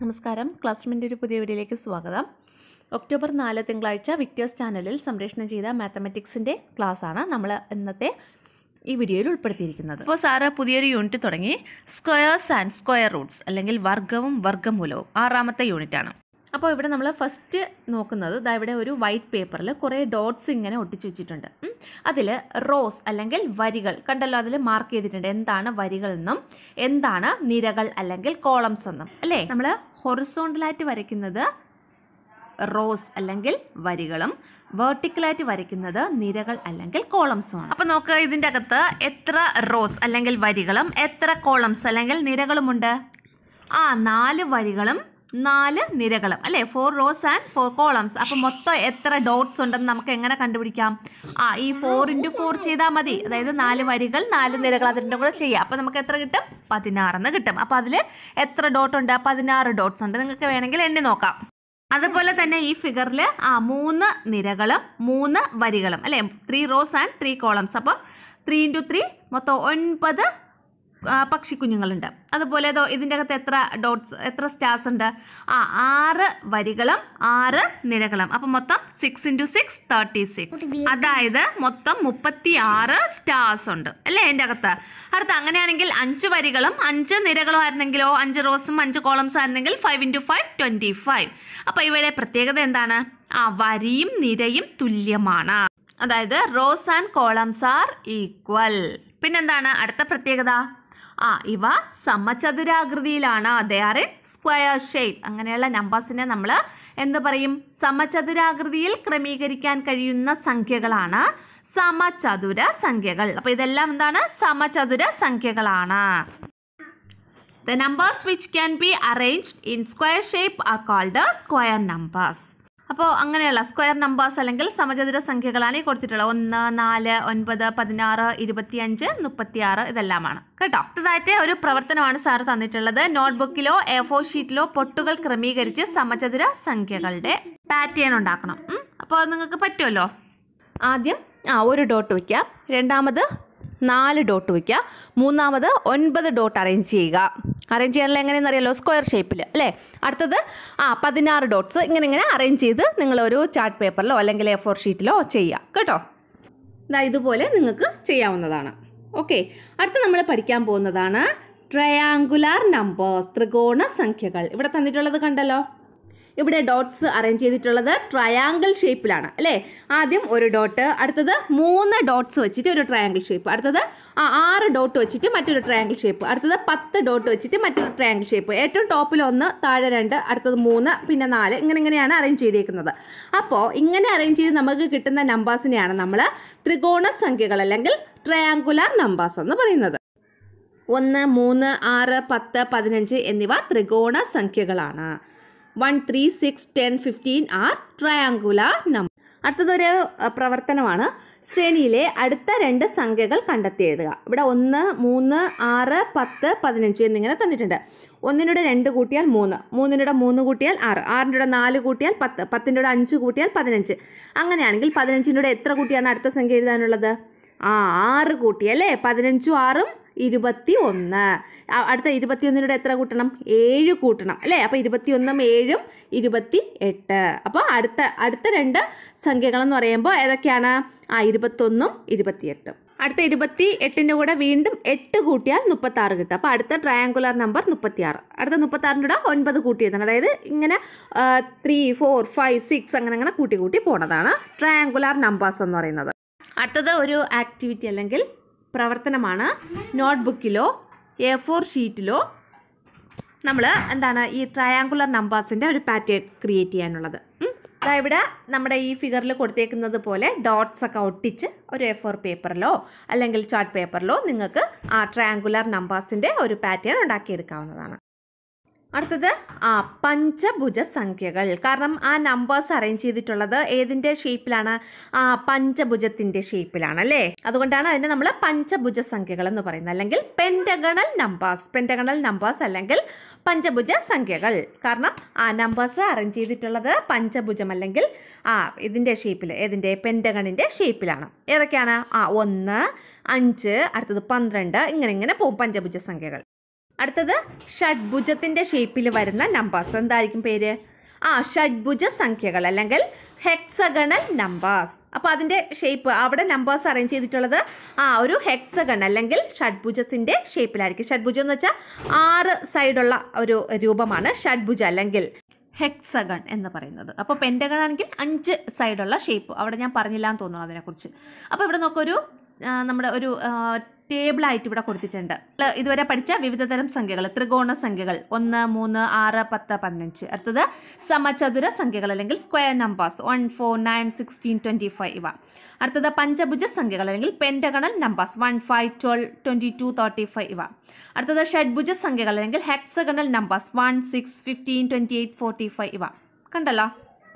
നമസ്കാരം ക്ലാസ്മെൻ്റെ ഒരു പുതിയ വീഡിയോയിലേക്ക് സ്വാഗതം ഒക്ടോബർ നാല് തിങ്കളാഴ്ച വിക്ടേഴ്സ് ചാനലിൽ സംപ്രേഷണം ചെയ്ത മാത്തമാറ്റിക്സിൻ്റെ ക്ലാസ്സാണ് നമ്മൾ ഇന്നത്തെ ഈ വീഡിയോയിൽ ഉൾപ്പെടുത്തിയിരിക്കുന്നത് അപ്പോൾ സാറ് പുതിയൊരു യൂണിറ്റ് തുടങ്ങി സ്ക്വയേഴ്സ് ആൻഡ് സ്ക്വയർ റൂട്ട്സ് അല്ലെങ്കിൽ വർഗവും വർഗമൂലവും ആറാമത്തെ യൂണിറ്റാണ് അപ്പോൾ ഇവിടെ നമ്മൾ ഫസ്റ്റ് നോക്കുന്നത് ദാ ഇവിടെ ഒരു വൈറ്റ് പേപ്പറിൽ കുറേ ഡോട്ട്സ് ഇങ്ങനെ ഒട്ടിച്ചു വെച്ചിട്ടുണ്ട് അതിൽ റോസ് അല്ലെങ്കിൽ വരികൾ കണ്ടല്ലോ അതിൽ മാർക്ക് ചെയ്തിട്ടുണ്ട് എന്താണ് വരികൾ എന്നും എന്താണ് നിരകൾ അല്ലെങ്കിൽ കോളംസ് എന്നും അല്ലേ നമ്മൾ ഹൊറിസോണ്ടലായിട്ട് വരയ്ക്കുന്നത് റോസ് അല്ലെങ്കിൽ വരികളും വേർട്ടിക്കലായിട്ട് വരയ്ക്കുന്നത് നിരകൾ അല്ലെങ്കിൽ കോളംസുമാണ് അപ്പോൾ നോക്ക് ഇതിൻ്റെ അകത്ത് എത്ര റോസ് അല്ലെങ്കിൽ വരികളും എത്ര കോളംസ് അല്ലെങ്കിൽ നിരകളുമുണ്ട് ആ നാല് വരികളും നാല് നിരകളും അല്ലേ four rows and four columns അപ്പോൾ മൊത്തം എത്ര ഡോട്ട്സ് ഉണ്ടെന്ന് നമുക്ക് എങ്ങനെ കണ്ടുപിടിക്കാം ആ ഈ ഫോർ ഇൻറ്റു ഫോർ ചെയ്താൽ മതി അതായത് നാല് വരികൾ നാല് നിരകൾ അതിൻ്റെ കൂടെ ചെയ്യാം അപ്പോൾ നമുക്ക് എത്ര കിട്ടും പതിനാറെന്ന് കിട്ടും അപ്പോൾ അതിൽ എത്ര ഡോട്ട് ഉണ്ട് പതിനാറ് ഡോട്ട്സ് ഉണ്ട് നിങ്ങൾക്ക് വേണമെങ്കിൽ എണ്ണി നോക്കാം അതുപോലെ തന്നെ ഈ ഫിഗറിൽ ആ മൂന്ന് നിരകളും മൂന്ന് വരികളും അല്ലേ three rows and three columns അപ്പം ത്രീ ഇൻറ്റു ത്രീ മൊത്തം ഒൻപത് ആ, പക്ഷിക്കുഞ്ഞുങ്ങളുണ്ട് അതുപോലെ ഇതോ ഇതിൻ്റെ അകത്ത് എത്ര ഡോട്ട്സ് എത്ര സ്റ്റാർസ് ഉണ്ട് ആ ആറ് വരികളും ആറ് നിരകളും അപ്പം മൊത്തം six into six thirty six അതായത് മൊത്തം മുപ്പത്തി ആറ് സ്റ്റാർസ് ഉണ്ട് അല്ലേ എൻ്റെ അകത്ത് അടുത്ത് അങ്ങനെയാണെങ്കിൽ അഞ്ച് വരികളും അഞ്ച് നിരകളും ആയിരുന്നെങ്കിലോ അഞ്ച് റോസും അഞ്ച് കോളംസ് ആയിരുന്നെങ്കിൽ five into five twenty five അപ്പോൾ ഇവിടെ പ്രത്യേകത എന്താണ് ആ വരിയും നിരയും തുല്യമാണ് അതായത് rows and columns are equal പിന്നെന്താണ് അടുത്ത പ്രത്യേകത ആ ഇവ സമചതുരാകൃതിയിലാണ് they are in square shape അങ്ങനെയുള്ള നമ്പേഴ്സിനെ നമ്മൾ എന്ത് പറയും സമചതുരാകൃതിയിൽ ക്രമീകരിക്കാൻ കഴിയുന്ന സംഖ്യകളാണ് സമചതുര സംഖ്യകൾ അപ്പോൾ ഇതെല്ലാം എന്താണ് സമചതുര സംഖ്യകളാണ് The numbers which can be arranged in square shape are called the square numbers. അപ്പോൾ അങ്ങനെയുള്ള സ്ക്വയർ നമ്പേഴ്സ് അല്ലെങ്കിൽ സമചതുര സംഖ്യകളാണ് ഈ കൊടുത്തിട്ടുള്ളത് ഒന്ന് നാല് ഒൻപത് പതിനാറ് ഇരുപത്തിയഞ്ച് മുപ്പത്തിയാറ് ഇതെല്ലാമാണ് കേട്ടോ അടുത്തതായിട്ട് ഒരു പ്രവർത്തനമാണ് സാർ തന്നിട്ടുള്ളത് നോട്ട്ബുക്കിലോ എ ഫോർ ഷീറ്റിലോ പൊട്ടുകൾ ക്രമീകരിച്ച് സമചതുര സംഖ്യകളുടെ പാറ്റേൺ ഉണ്ടാക്കണം ഉം. അപ്പോൾ അത് നിങ്ങൾക്ക് പറ്റുമല്ലോ ആദ്യം ആ ഒരു ഡോട്ട് വയ്ക്കുക രണ്ടാമത് നാല് ഡോട്ട് വയ്ക്കുക മൂന്നാമത് ഒൻപത് ഡോട്ട് അറേഞ്ച് ചെയ്യുക അറേഞ്ച് ചെയ്യാനുള്ള എങ്ങനെയെന്ന് അറിയാലോ സ്ക്വയർ ഷേപ്പിൽ അല്ലേ അടുത്തത് ആ പതിനാറ് ഡോട്ട്സ് ഇങ്ങനെ ഇങ്ങനെ അറേഞ്ച് ചെയ്ത് നിങ്ങൾ ഒരു ചാർട്ട് പേപ്പറിലോ അല്ലെങ്കിൽ എ ഫോർ ഷീറ്റിലോ ചെയ്യുക കേട്ടോ ഇതാ ഇതുപോലെ നിങ്ങൾക്ക് ചെയ്യാവുന്നതാണ് ഓക്കെ അടുത്ത് നമ്മൾ പഠിക്കാൻ പോകുന്നതാണ് ട്രയാങ്കുലാർ നമ്പേഴ്സ് ത്രികോണ സംഖ്യകൾ ഇവിടെ തന്നിട്ടുള്ളത് കണ്ടല്ലോ ഇവിടെ ഡോട്ട്സ് അറേഞ്ച് ചെയ്തിട്ടുള്ളത് ട്രയാങ്കിൾ ഷേപ്പിലാണ് അല്ലേ ആദ്യം ഒരു ഡോട്ട് അടുത്തത് മൂന്ന് ഡോട്ട്സ് വെച്ചിട്ട് ഒരു ട്രയാങ്കിൾ ഷേപ്പ് അടുത്തത് ആ ആറ് ഡോട്ട് വെച്ചിട്ട് മറ്റൊരു ട്രയാങ്കിൾ ഷേപ്പ് അടുത്തത് പത്ത് ഡോട്ട് വെച്ചിട്ട് മറ്റൊരു ട്രയാങ്കിൾ ഷേപ്പ് ഏറ്റവും ടോപ്പിൽ ഒന്ന് താഴെ രണ്ട് അടുത്തത് മൂന്ന് പിന്നെ നാല് ഇങ്ങനെ ഇങ്ങനെയാണ് അറേഞ്ച് ചെയ്തേക്കുന്നത് അപ്പോൾ ഇങ്ങനെ അറേഞ്ച് ചെയ്ത് നമുക്ക് കിട്ടുന്ന നമ്പേഴ്സിനെയാണ് നമ്മൾ ത്രികോണ സംഖ്യകൾ അല്ലെങ്കിൽ ട്രയാങ്കുലാർ നമ്പേഴ്സ് എന്ന് പറയുന്നത് ഒന്ന് മൂന്ന് ആറ് പത്ത് പതിനഞ്ച് എന്നിവ ത്രികോണ സംഖ്യകളാണ് one three six ten fifteen are triangular number അടുത്തതൊരു അഹ്, പ്രവർത്തനമാണ് ശ്രേണിയിലെ അടുത്ത രണ്ട് സംഖ്യകൾ കണ്ടെത്തി എഴുതുക ഇവിടെ ഒന്ന് മൂന്ന് ആറ് പത്ത് പതിനഞ്ച് എന്നിങ്ങനെ തന്നിട്ടുണ്ട് ഒന്നിനൂടെ രണ്ട് കൂട്ടിയാൽ മൂന്ന് മൂന്നിനൂടെ മൂന്ന് കൂട്ടിയാൽ ആറ് ആറിൻ്റെ കൂടെ നാല് കൂട്ടിയാൽ പത്ത് പത്തിൻ്റെ കൂടെ അഞ്ച് കൂട്ടിയാൽ പതിനഞ്ച് അങ്ങനെയാണെങ്കിൽ പതിനഞ്ചിൻ്റെ കൂടെ എത്ര കൂട്ടിയാണ് അടുത്ത സംഖ്യ എഴുതാനുള്ളത് ആ ആറ് കൂട്ടി അല്ലേ പതിനഞ്ചും ആറും ഇരുപത്തി ഒന്ന് ആ, അടുത്ത ഇരുപത്തിയൊന്നിനൂടെ എത്ര കൂട്ടണം ഏഴ് കൂട്ടണം അല്ലേ അപ്പോൾ ഇരുപത്തിയൊന്നും ഏഴും ഇരുപത്തി എട്ട് അപ്പോൾ അടുത്ത അടുത്ത രണ്ട് സംഖ്യകളെന്ന് പറയുമ്പോൾ ഏതൊക്കെയാണ് ആ ഇരുപത്തൊന്നും ഇരുപത്തിയെട്ടും അടുത്ത ഇരുപത്തി എട്ടിൻ്റെ കൂടെ വീണ്ടും എട്ട് കൂട്ടിയാൽ മുപ്പത്തി ആറ് കിട്ടും അപ്പോൾ അടുത്ത ട്രയാങ്കുലർ നമ്പർ മുപ്പത്തിയാറ് അടുത്ത മുപ്പത്താറിൻ്റെ കൂടെ ഒൻപത് കൂട്ടി എഴുതണം അതായത് ഇങ്ങനെ ത്രീ ഫോർ ഫൈവ് സിക്സ് അങ്ങനെ അങ്ങനെ കൂട്ടി കൂട്ടി പോണതാണ് ട്രയാങ്കുലർ നമ്പേഴ്സ് എന്ന് പറയുന്നത് അടുത്തത് ഒരു ആക്ടിവിറ്റി അല്ലെങ്കിൽ പ്രവർത്തനമാണ് നോട്ട്ബുക്കിലോ എ ഫോർ ഷീറ്റിലോ നമ്മൾ എന്താണ് ഈ ട്രയാങ്കുലർ നമ്പേഴ്സിൻ്റെ ഒരു പാറ്റേൺ ക്രിയേറ്റ് ചെയ്യാനുള്ളത് ഉം. ദാ ഇവിടെ നമ്മുടെ ഈ ഫിഗറിൽ കൊടുത്തേക്കുന്നത് പോലെ ഡോട്ട്സ് ഒക്കെ ഒട്ടിച്ച് ഒരു എ ഫോർ പേപ്പറിലോ അല്ലെങ്കിൽ ചാർട്ട് പേപ്പറിലോ നിങ്ങൾക്ക് ആ ട്രയാങ്കുലർ നമ്പേഴ്സിൻ്റെ ഒരു പാറ്റേൺ ഉണ്ടാക്കിയെടുക്കാവുന്നതാണ് അടുത്തത് ആ പഞ്ചഭുജ സംഖ്യകൾ കാരണം ആ നമ്പേഴ്സ് അറേഞ്ച് ചെയ്തിട്ടുള്ളത് ഏതിൻ്റെ ഷേപ്പിലാണ് ആ പഞ്ചഭുജത്തിൻ്റെ ഷേപ്പിലാണ് അല്ലേ അതുകൊണ്ടാണ് അതിനെ നമ്മൾ പഞ്ചഭുജ സംഖ്യകൾ എന്ന് പറയുന്നത് അല്ലെങ്കിൽ പെൻറ്റഗണൽ നമ്പേഴ്സ് പെൻറ്റഗണൽ നമ്പേഴ്സ് അല്ലെങ്കിൽ പഞ്ചഭുജ സംഖ്യകൾ കാരണം ആ നമ്പേഴ്സ് അറേഞ്ച് ചെയ്തിട്ടുള്ളത് പഞ്ചഭുജം അല്ലെങ്കിൽ ആ ഇതിൻ്റെ ഷേപ്പിൽ ഏതിൻ്റെ പെൻറ്റഗണിൻ്റെ ഷേപ്പിലാണ് ഏതൊക്കെയാണ് ആ ഒന്ന് അഞ്ച് അടുത്തത് പന്ത്രണ്ട് ഇങ്ങനെ ഇങ്ങനെ പോകും പഞ്ചഭുജ സംഖ്യകൾ അടുത്തത് ഷഡ്ഭുജത്തിൻ്റെ ഷേപ്പിൽ വരുന്ന നമ്പേഴ്സ് എന്തായിരിക്കും പേര് ആ ഷഡ്ഭുജ സംഖ്യകൾ അല്ലെങ്കിൽ ഹെക്സഗണൽ നമ്പേഴ്സ് അപ്പോൾ അതിൻ്റെ ഷേപ്പ് അവിടെ നമ്പേഴ്സ് അറേഞ്ച് ചെയ്തിട്ടുള്ളത് ആ ഒരു ഹെക്സഗൺ അല്ലെങ്കിൽ ഷഡ്ഭുജത്തിൻ്റെ ഷേപ്പിലായിരിക്കും ഷഡ്ഭുജം എന്ന് വെച്ചാൽ ആറ് സൈഡുള്ള ഒരു രൂപമാണ് ഷഡ്ഭുജ അല്ലെങ്കിൽ ഹെക്സഗൺ എന്ന് പറയുന്നത് അപ്പോൾ പെൻറ്റഗൺ ആണെങ്കിൽ അഞ്ച് സൈഡുള്ള ഷേപ്പ് അവിടെ ഞാൻ പറഞ്ഞില്ല എന്ന് തോന്നുന്നു അതിനെക്കുറിച്ച് അപ്പോൾ ഇവിടെ നോക്കൊരു ആ, നമ്മുടെ ഒരു ടേബിളായിട്ട് ഇവിടെ കൊടുത്തിട്ടുണ്ട് നമ്മള് ഇതുവരെ പഠിച്ച വിവിധ തരം സംഖ്യകൾ ത്രികോണ സംഖ്യകൾ ഒന്ന് മൂന്ന് ആറ് പത്ത് പതിനഞ്ച് അടുത്തത് സമചതുര സംഖ്യകൾ അല്ലെങ്കിൽ square numbers one four nine sixteen twenty five ഇവ അടുത്തത് പഞ്ചഭുജ സംഖ്യകൾ അല്ലെങ്കിൽ pentagonal numbers one five twelve twenty two thirty five ഇവ അടുത്തത് ഷഡ്ഭുജ സംഖ്യകൾ അല്ലെങ്കിൽ hexagonal numbers one six fifteen twenty eight forty five ഇവ കണ്ടല്ലോ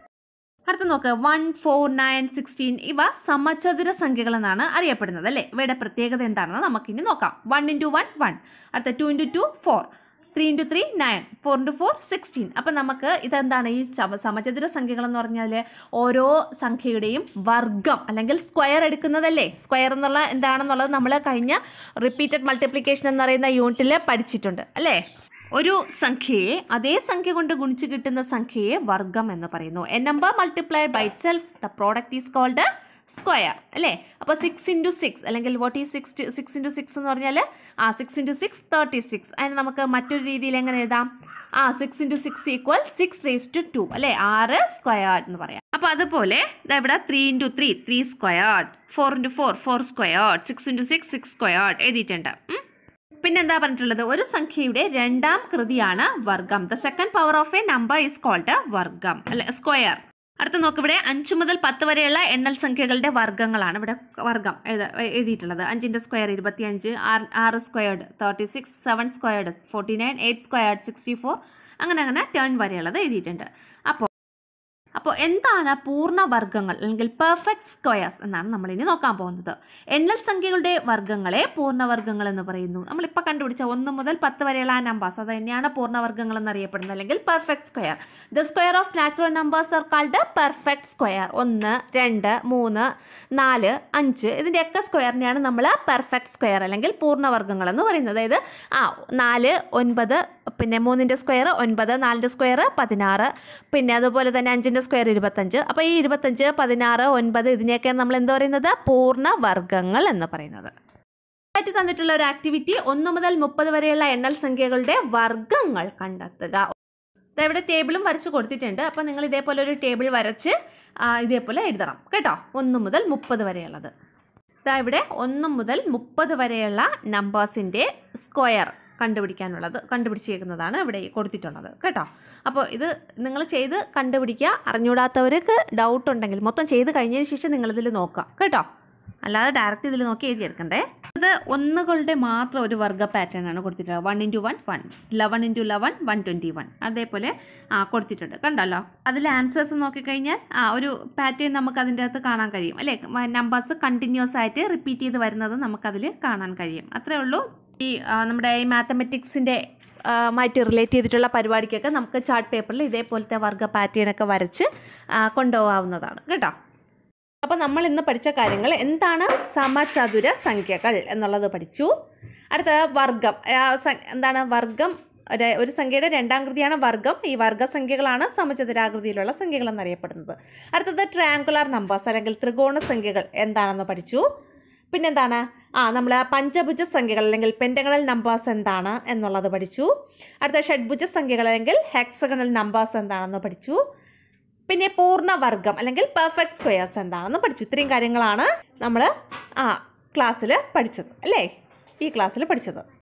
അടുത്ത നോക്ക് വൺ ഫോർ നയൻ സിക്സ്റ്റീൻ ഇവ സമചതുര സംഖ്യകൾ എന്നാണ് അറിയപ്പെടുന്നത് അല്ലേ ഇവയുടെ പ്രത്യേകത എന്താണെന്ന് നമുക്കിനി നോക്കാം വൺ ഇൻറ്റു വൺ വൺ അടുത്ത two into two four three into three nine four into four sixteen അപ്പം നമുക്ക് ഇതെന്താണ് ഈ സമ സമചതുര സംഖ്യകൾ എന്ന് പറഞ്ഞാൽ ഓരോ സംഖ്യയുടെയും വർഗം അല്ലെങ്കിൽ സ്ക്വയർ എടുക്കുന്നതല്ലേ സ്ക്വയർ എന്നുള്ള എന്താണെന്നുള്ളത് നമ്മൾ കഴിഞ്ഞ റിപ്പീറ്റഡ് മൾട്ടിപ്ലിക്കേഷൻ എന്ന് പറയുന്ന യൂണിറ്റിൽ പഠിച്ചിട്ടുണ്ട് അല്ലേ ഒരു സംഖ്യയെ അതേ സംഖ്യ കൊണ്ട് ഗുണിച്ച് കിട്ടുന്ന സംഖ്യയെ വർഗം എന്ന് പറയുന്നു a number multiplied by self the product is called square അല്ലേ അപ്പോൾ സിക്സ് ഇൻറ്റു സിക്സ് അല്ലെങ്കിൽ വാട്ട് ഈ സിക്സ് സിക്സ് ഇൻറ്റു സിക്സ് എന്ന് പറഞ്ഞാൽ ആ six into six thirty six അതിന് നമുക്ക് മറ്റൊരു രീതിയിൽ എങ്ങനെ എഴുതാം ആ six into six equal six raise to two അല്ലേ ആറ് സ്ക്വയർഡ് എന്ന് പറയാം അപ്പോൾ അതുപോലെ ദാ ഇവിടെ three into three three squared four into four four squared six into six six squared എഴുതിയിട്ടുണ്ട് ഉം. പിന്നെന്താ പറഞ്ഞിട്ടുള്ളത് ഒരു സംഖ്യയുടെ രണ്ടാം കൃതിയാണ് വർഗം the second power of a number is called വർഗം അല്ലെ സ്ക്വയർ അടുത്ത നോക്ക് ഇവിടെ അഞ്ച് മുതൽ പത്ത് വരെയുള്ള എണ്ണൽ സംഖ്യകളുടെ വർഗ്ഗങ്ങളാണ് ഇവിടെ വർഗം എഴുത- എഴുതിയിട്ടുള്ളത് അഞ്ചിൻ്റെ സ്ക്വയർ ഇരുപത്തിയഞ്ച് ആറ് ആറ് squared thirty six seven squared forty nine eight squared sixty four അങ്ങനെ അങ്ങനെ ടേൺ വരെയുള്ളത് എഴുതിയിട്ടുണ്ട് അപ്പോൾ അപ്പോൾ എന്താണ് പൂർണ്ണവർഗ്ഗങ്ങൾ അല്ലെങ്കിൽ പെർഫെക്റ്റ് സ്ക്വയേഴ്സ് എന്നാണ് നമ്മൾ ഇനി നോക്കാൻ പോകുന്നത് എണ്ണൽ സംഖ്യകളുടെ വർഗ്ഗങ്ങളെ പൂർണ്ണവർഗ്ഗങ്ങൾ എന്ന് പറയുന്നു നമ്മളിപ്പോൾ കണ്ടുപിടിച്ച ഒന്ന് മുതൽ പത്ത് വരെയുള്ള ആ നമ്പേഴ്സ് അത് തന്നെയാണ് പൂർണ്ണവർഗ്ഗങ്ങൾ എന്നറിയപ്പെടുന്നത് അല്ലെങ്കിൽ perfect square the square of natural numbers are called perfect square ഒന്ന് രണ്ട് മൂന്ന് നാല് അഞ്ച് ഇതിൻ്റെയൊക്കെ സ്ക്വയറിനെയാണ് നമ്മൾ പെർഫെക്റ്റ് സ്ക്വയർ അല്ലെങ്കിൽ പൂർണ്ണവർഗ്ഗങ്ങൾ എന്ന് പറയുന്നത് അതായത് ആ നാല് ഒൻപത് പിന്നെ മൂന്നിൻ്റെ സ്ക്വയർ ഒൻപത് നാലിൻ്റെ സ്ക്വയർ പതിനാറ് പിന്നെ അതുപോലെ തന്നെ അഞ്ചിൻ്റെ സ്ക്വയർ ഇരുപത്തഞ്ച് അപ്പോൾ ഈ ഇരുപത്തഞ്ച് പതിനാറ് ഒൻപത് ഇതിനെയൊക്കെയാണ് നമ്മൾ എന്താ പറയുന്നത് പൂർണ്ണവർഗ്ഗങ്ങൾ എന്ന് പറയുന്നത് ആയിട്ട് തന്നിട്ടുള്ള ഒരു ആക്ടിവിറ്റി ഒന്ന് മുതൽ മുപ്പത് വരെയുള്ള എണ്ണൽ സംഖ്യകളുടെ വർഗ്ഗങ്ങൾ കണ്ടെത്തുക ദാ ഇവിടെ ടേബിളും വരച്ച് കൊടുത്തിട്ടുണ്ട് അപ്പോൾ നിങ്ങൾ ഇതേപോലെ ഒരു ടേബിൾ വരച്ച് ആ, ഇതേപോലെ എഴുതണം കേട്ടോ ഒന്ന് മുതൽ മുപ്പത് വരെയുള്ളത് ദാ ഇവിടെ ഒന്ന് മുതൽ മുപ്പത് വരെയുള്ള നമ്പേഴ്സിൻ്റെ സ്ക്വയർ കണ്ടുപിടിക്കാനുള്ളത് കണ്ടുപിടിച്ചേക്കുന്നതാണ് ഇവിടെ കൊടുത്തിട്ടുള്ളത് കേട്ടോ അപ്പോൾ ഇത് നിങ്ങൾ ചെയ്ത് കണ്ടുപിടിക്കുക അറിഞ്ഞൂടാത്തവർക്ക് ഡൗട്ട് ഉണ്ടെങ്കിൽ മൊത്തം ചെയ്ത് കഴിഞ്ഞതിന് ശേഷം നിങ്ങളിതിൽ നോക്കുക കേട്ടോ അല്ലാതെ ഡയറക്റ്റ് ഇതിൽ നോക്കി എഴുതിയെടുക്കണ്ടേ അത് ഒന്നുകളുടെ മാത്രം ഒരു വർഗ്ഗ പാറ്റേൺ ആണ് കൊടുത്തിട്ടുള്ളത് one into one one eleven into eleven one twenty one അതേപോലെ ആ കൊടുത്തിട്ടുണ്ട് കണ്ടല്ലോ അതിൽ ആൻസേഴ്സ് നോക്കിക്കഴിഞ്ഞാൽ ആ ഒരു പാറ്റേൺ നമുക്ക് അതിൻ്റെ അകത്ത് കാണാൻ കഴിയും അല്ലേ നമ്പേഴ്സ് കണ്ടിന്യൂസ് ആയിട്ട് റിപ്പീറ്റ് ചെയ്ത് വരുന്നത് നമുക്കതിൽ കാണാൻ കഴിയും അത്രേ ഉള്ളൂ ഈ ആ, നമ്മുടെ ഈ മാത്തമെറ്റിക്സിൻ്റെ മായിട്ട് റിലേറ്റ് ചെയ്തിട്ടുള്ള പരിപാടിക്കൊക്കെ നമുക്ക് ചാർട്ട് പേപ്പറിൽ ഇതേപോലത്തെ വർഗ്ഗ പാറ്റേൺ ഒക്കെ വരച്ച് ആ, കൊണ്ടുപോകാവുന്നതാണ് കേട്ടോ അപ്പോൾ നമ്മൾ ഇന്ന് പഠിച്ച കാര്യങ്ങൾ എന്താണ് സമചതുര സംഖ്യകൾ എന്നുള്ളത് പഠിച്ചു അടുത്തത് വർഗം ആ, സ- എന്താണ് വർഗം ഒരു- ഒരു സംഖ്യയുടെ രണ്ടാം കൃതിയാണ് വർഗം ഈ വർഗസംഖ്യകളാണ് സമചതുരാകൃതിയിലുള്ള സംഖ്യകൾ എന്നറിയപ്പെടുന്നത് അടുത്തത് ട്രയാങ്കുലർ നമ്പേഴ്സ് അല്ലെങ്കിൽ ത്രികോണ സംഖ്യകൾ എന്താണെന്ന് പഠിച്ചു പിന്നെന്താണ് ആ നമ്മൾ പഞ്ചഭുജ സംഖ്യകൾ അല്ലെങ്കിൽ പെൻറ്റഗണൽ നമ്പേഴ്സ് എന്താണ് എന്നുള്ളത് പഠിച്ചു അടുത്ത ഷഡ്ഭുജ സംഖ്യകൾ അല്ലെങ്കിൽ ഹെക്സഗണൽ നമ്പേഴ്സ് എന്താണെന്ന് പഠിച്ചു പിന്നെ പൂർണ്ണവർഗം അല്ലെങ്കിൽ പെർഫെക്റ്റ് സ്ക്വയേഴ്സ് എന്താണെന്ന് പഠിച്ചു ഇത്രയും കാര്യങ്ങളാണ് നമ്മൾ ആ ക്ലാസ്സിൽ പഠിച്ചത് അല്ലേ ഈ ക്ലാസ്സിൽ പഠിച്ചത്